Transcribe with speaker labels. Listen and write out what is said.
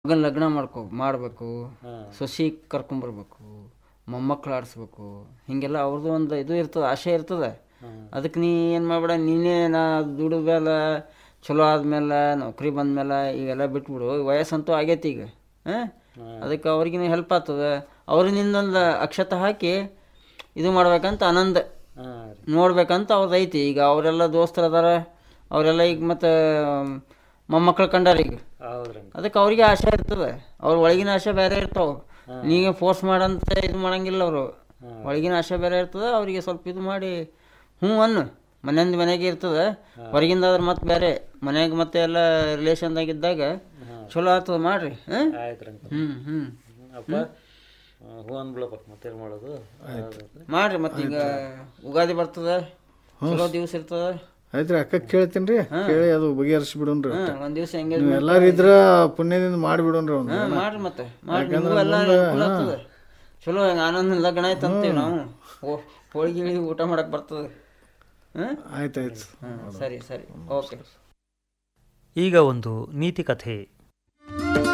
Speaker 1: ಮಗನ ಲಗ್ನ ಮಾಡ್ಕೊ ಮಾಡಬೇಕು
Speaker 2: ಹಾಂ
Speaker 1: ಸೊಸಿ ಕರ್ಕೊಂಬರ್ಬೇಕು ಮೊಮ್ಮಕ್ಳು ಆಡಿಸ್ಬೇಕು ಹೀಗೆಲ್ಲ ಅವ್ರದ್ದು ಒಂದು ಇದು ಇರ್ತದೆ ಆಸೆ ಇರ್ತದೆ
Speaker 2: ಹಾಂ
Speaker 1: ಅದಕ್ಕೆ ನೀ ಏನು ಮಾಡ್ಬೇಡ ನೀನೇ ನಾ ದುಡಿದ ಮೇಲೆ ಚಲೋ ಆದ್ಮೇಲೆ ನೌಕರಿ ಬಂದ್ಮೇಲೆ ಈಗೆಲ್ಲ ಬಿಟ್ಬಿಡು ವಯಸ್ಸಂತೂ ಆಗೈತಿ ಈಗ ಹಾಂ ಅದಕ್ಕೆ ಅವ್ರಿಗಿನ ಹೆಲ್ಪ್ ಆಗ್ತದೆ ಅವ್ರಿನಿಂದೊಂದು ಅಕ್ಷತ ಹಾಕಿ ಇದು ಮಾಡ್ಬೇಕಂತ ಆನಂದ
Speaker 2: ಹಾಂ ರೀ
Speaker 1: ನೋಡ್ಬೇಕಂತ ಅವ್ರದ್ದು ಐತಿ ಈಗ ಅವರೆಲ್ಲ ದೋಸ್ತರು ಅದಾರ ಅವರೆಲ್ಲ ಈಗ ಮತ್ತು ಮೊಮ್ಮಕ್ಳು ಕಂಡಾರ ಈಗ
Speaker 2: ಹೌದ್ರಿ
Speaker 1: ಅದಕ್ಕೆ ಅವ್ರಿಗೆ ಆಸೆ ಇರ್ತದೆ ಅವ್ರ ಒಳಗಿನ ಆಸೆ ಬೇರೆ ಇರ್ತಾವೆ ನೀವೇ ಫೋರ್ಸ್ ಮಾಡಂತ ಇದು ಮಾಡಂಗಿಲ್ಲ ಅವರು ಒಳಗಿನ ಆಸೆ ಬೇರೆ ಇರ್ತದೆ ಅವರಿಗೆ ಸ್ವಲ್ಪ ಇದು ಮಾಡಿ ಹ್ಞೂ ಅನ್ನು ಮನೆಯಿಂದ ಮನೆಗೆ ಇರ್ತದೆ ಹೊರಗಿಂದ ಆದ್ರೆ ಮತ್ತೆ ಬೇರೆ ಮನೆಗೆ ಮತ್ತೆ ಎಲ್ಲ ರಿಲೇಷನ್ದಾಗಿದ್ದಾಗ ಚಲೋ ಆಗ್ತದೆ ಮಾಡ್ರಿ ಹಾಂ
Speaker 2: ಆಯ್ತು ರೀ
Speaker 1: ಹ್ಞೂ ಹ್ಞೂ
Speaker 2: ಅಪ್ಪ ಆ, ಹೂ ಅಂದ್ಬಿಡಪ್ಪ ಮತ್ತೇನು ಮಾಡೋದು ಹೌದು.
Speaker 1: ಮಾಡ್ರಿ ಮತ್ತೆ ಈಗ ಉಗಾದಿ ಬರ್ತದೆ ಚಲೋ ದಿವಸ ಇರ್ತದೆ
Speaker 3: ಆಯ್ತ್ರಿ ಅಕ್ಕ ಕೇಳ್ತೀನಿ ರೀ ಕೇಳಿ ಅದು ಬಗೆಹರಿಸಿ ಬಿಡೋಣ್ರಿ
Speaker 1: ಹಾಂ ಒಂದು ದಿವಸ ಹೆಂಗೆ
Speaker 3: ನೀವು ಎಲ್ಲಾರು ಇದ್ರ ಪುಣ್ಯದಿಂದ ಮಾಡಿಬಿಡೋಣ್ರಿ ಅವ್ನು
Speaker 1: ಹಾಂ ಮಾಡ್ರಿ ಮತ್ತೆ ಮಾಡ್ರಿ ನಿಮಗೂ ಎಲ್ಲ ಅನುಕೂಲ ಆಗ್ತದೆ ಚಲೋ ಹೆಂಗೆ ಆನಂದ ಲಗ್ನ ಆಯ್ತು ಅಂತೀವಿ ನಾವು ಓ ಹೋಳಿಗೆ ಗಿಳಿಗೆ ಊಟ ಮಾಡಕ್ಕೆ ಬರ್ತದೆ ಹಾಂ
Speaker 3: ಆಯ್ತು ಆಯ್ತು
Speaker 1: ಹಾಂ ಸರಿ ಸರಿ ಓಕೆ
Speaker 2: ಈಗ ಒಂದು ನೀತಿ ಕಥೆ